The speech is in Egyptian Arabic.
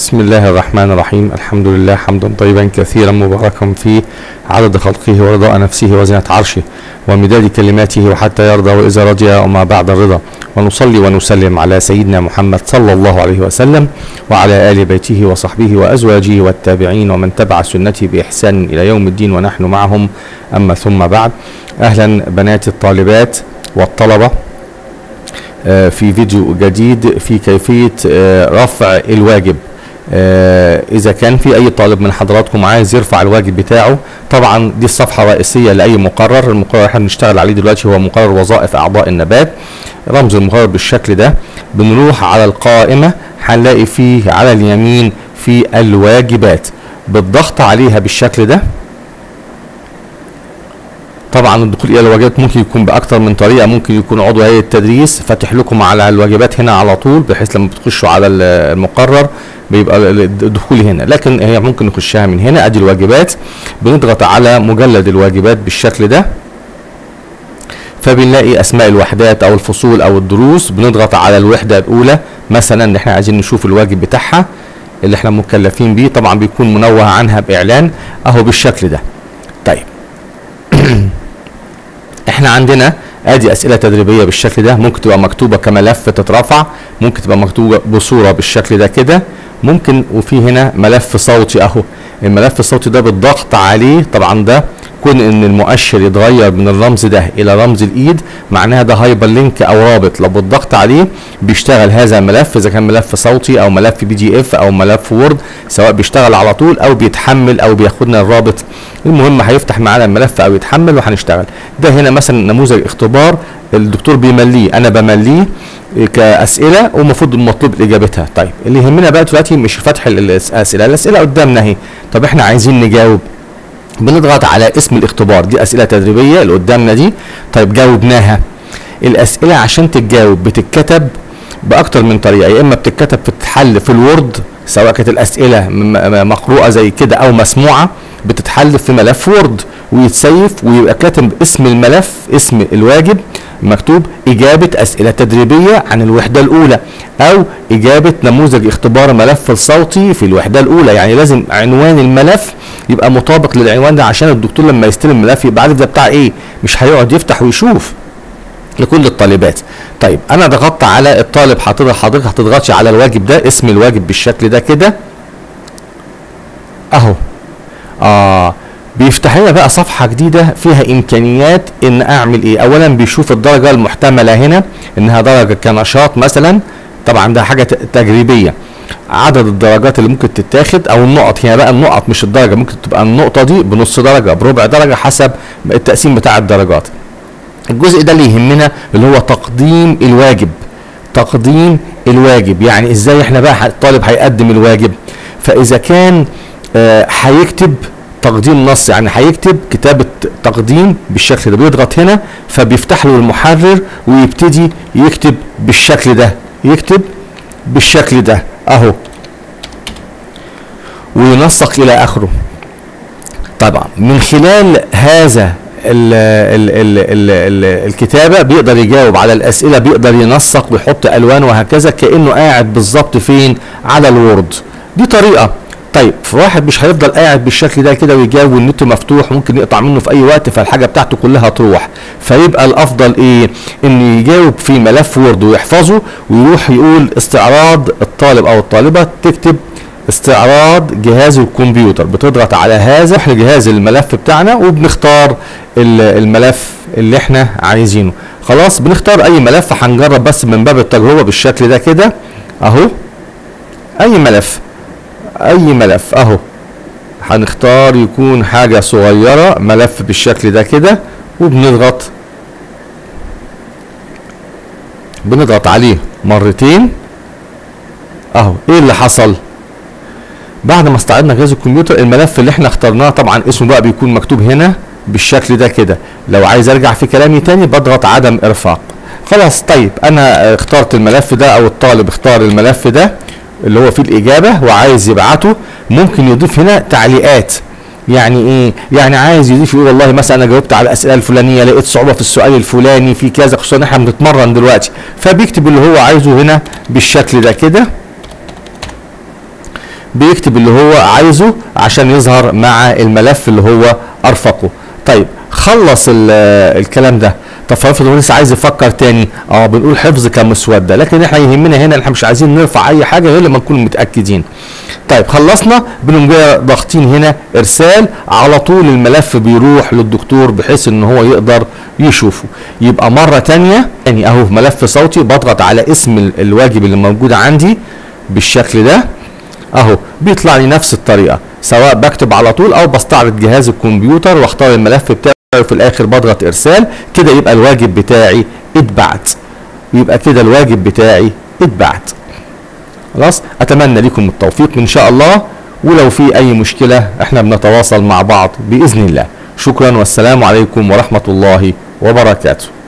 بسم الله الرحمن الرحيم الحمد لله حمدا طيبا كثيرا مباركا فيه عدد خلقه ورضاء نفسه وزنة عرشه ومداد كلماته وحتى يرضى وإذا رضي وما بعد الرضا ونصلي ونسلم على سيدنا محمد صلى الله عليه وسلم وعلى آل بيته وصحبه وأزواجه والتابعين ومن تبع سنته بإحسان إلى يوم الدين ونحن معهم أما ثم بعد أهلا بنات الطالبات والطلبة آه، في فيديو جديد في كيفية آه، رفع الواجب آه، إذا كان في أي طالب من حضراتكم عايز يرفع الواجب بتاعه طبعا دي الصفحة الرئيسية لأي مقرر المقرر اللي احنا بنشتغل عليه دلوقتي هو مقرر وظائف أعضاء النبات رمز المقرر بالشكل ده بنروح على القائمة هنلاقي فيه على اليمين في الواجبات بالضغط عليها بالشكل ده طبعا الدخول الى الواجبات ممكن يكون باكتر من طريقه ممكن يكون عضو هيئه التدريس فاتح لكم على الواجبات هنا على طول بحيث لما بتخشوا على ال- المقرر بيبقى ال- الدخول هنا لكن هي ممكن نخشها من هنا ادي الواجبات بنضغط على مجلد الواجبات بالشكل ده فبنلاقي اسماء الوحدات او الفصول او الدروس بنضغط على الوحده الاولى مثلا اللي احنا عايزين نشوف الواجب بتاعها اللي احنا مكلفين بيه طبعا بيكون منوه عنها باعلان اهو بالشكل ده طيب احنا عندنا ادي اسئله تدريبيه بالشكل ده ممكن تبقى مكتوبه كملف تترفع ممكن تبقى مكتوبه بصوره بالشكل ده كده ممكن وفي هنا ملف صوتي اهو الملف الصوتي ده بالضغط عليه طبعا ده كون ان المؤشر يتغير من الرمز ده الى رمز الايد معناها ده هايبر لينك او رابط لو بالضغط عليه بيشتغل هذا الملف اذا كان ملف صوتي او ملف بي دي اف او ملف وورد سواء بيشتغل على طول او بيتحمل او بياخدنا الرابط المهم هيفتح معانا الملف او يتحمل وهنشتغل ده هنا مثلا نموذج اختبار الدكتور بيمليه انا بمليه كاسئله ومفروض المطلوب اجابتها طيب اللي يهمنا بقى دلوقتي مش فتح ال- الاسئله الاسئله قدامنا اهي طب احنا عايزين نجاوب بنضغط على اسم الاختبار دي اسئله تدريبيه اللي قدامنا دي طيب جاوبناها الاسئله عشان تتجاوب بتتكتب باكتر من طريقه يا اما بتتكتب في تتحل في الوورد سواء كانت الاسئله م- م- مقروءه زي كده او مسموعه بتتحل في ملف وورد ويتسيف ويبقى كاتب اسم الملف اسم الواجب مكتوب إجابة أسئلة تدريبية عن الوحدة الأولى أو إجابة نموذج اختبار ملف الصوتي في الوحدة الأولى يعني لازم عنوان الملف يبقى مطابق للعنوان ده عشان الدكتور لما يستلم الملف يبقى عارف ده بتاع إيه مش هيقعد يفتح ويشوف لكل الطالبات طيب انا ضغطت على الطالب حضرتك حضرتك هتضغطش على الواجب ده اسم الواجب بالشكل ده كده اهو اه بيفتح لنا بقى صفحه جديده فيها امكانيات ان اعمل ايه اولا بيشوف الدرجه المحتمله هنا انها درجه كنشاط مثلا طبعا ده حاجه ت- تجريبيه عدد الدرجات اللي ممكن تتاخد او النقط هنا بقى النقط مش الدرجه ممكن تبقى النقطه دي بنص درجه بربع درجه حسب التقسيم بتاع الدرجات الجزء ده اللي يهمنا اللي هو تقديم الواجب تقديم الواجب يعني ازاي احنا بقى ح- الطالب هيقدم الواجب فاذا كان آه، هيكتب تقديم نص يعني هيكتب كتابة تقديم بالشكل ده بيضغط هنا فبيفتح له المحرر ويبتدي يكتب بالشكل ده يكتب بالشكل ده اهو وينسق الى اخره طبعا من خلال هذا ال ال ال ال ال الكتابه بيقدر يجاوب على الاسئله بيقدر ينسق ويحط الوان وهكذا كانه قاعد بالظبط فين على الوورد دي طريقه طيب في واحد مش هيفضل قاعد بالشكل ده كده ويجاوب والنت مفتوح ممكن يقطع منه في اي وقت فالحاجه بتاعته كلها تروح فيبقى الافضل ايه ان يجاوب في ملف وورد ويحفظه ويروح يقول استعراض الطالب او الطالبه تكتب استعراض جهاز الكمبيوتر بتضغط على هذا احنا جهاز الملف بتاعنا وبنختار ال- الملف اللي احنا عايزينه خلاص بنختار اي ملف هنجرب بس من باب التجربه بالشكل ده كده اهو اي ملف اي ملف اهو هنختار يكون حاجه صغيره ملف بالشكل ده كده وبنضغط بنضغط عليه مرتين اهو ايه اللي حصل بعد ما استعرضنا جهاز الكمبيوتر الملف اللي احنا اخترناه طبعا اسمه بقى بيكون مكتوب هنا بالشكل ده كده لو عايز ارجع في كلامي تاني بضغط عدم ارفاق خلاص طيب انا اخترت الملف ده او الطالب اختار الملف ده اللي هو فيه الاجابه وعايز يبعته ممكن يضيف هنا تعليقات يعني ايه يعني عايز يضيف يقول والله مثلا انا جاوبت على الاسئله الفلانيه لقيت صعوبه في السؤال الفلاني في كذا خصوصا ان احنا بنتمرن دلوقتي فبيكتب اللي هو عايزه هنا بالشكل ده كده بيكتب اللي هو عايزه عشان يظهر مع الملف اللي هو ارفقه طيب خلص ال- الكلام ده طب فرض هو لسه عايز يفكر تاني اه بنقول حفظ كمسوده لكن احنا يهمنا هنا احنا مش عايزين نرفع اي حاجه غير لما نكون متاكدين طيب خلصنا بنقوم جاي ضاغطين هنا ارسال على طول الملف بيروح للدكتور بحيث ان هو يقدر يشوفه يبقى مره تانية يعني اهو ملف صوتي بضغط على اسم ال- الواجب اللي موجود عندي بالشكل ده اهو بيطلع لي نفس الطريقه سواء بكتب على طول او بستعرض جهاز الكمبيوتر واختار الملف بتاعي وفي الاخر بضغط ارسال كده يبقى الواجب بتاعي اتبعت يبقى كده الواجب بتاعي اتبعت خلاص اتمنى لكم التوفيق ان شاء الله ولو في اي مشكله احنا بنتواصل مع بعض باذن الله شكرا والسلام عليكم ورحمه الله وبركاته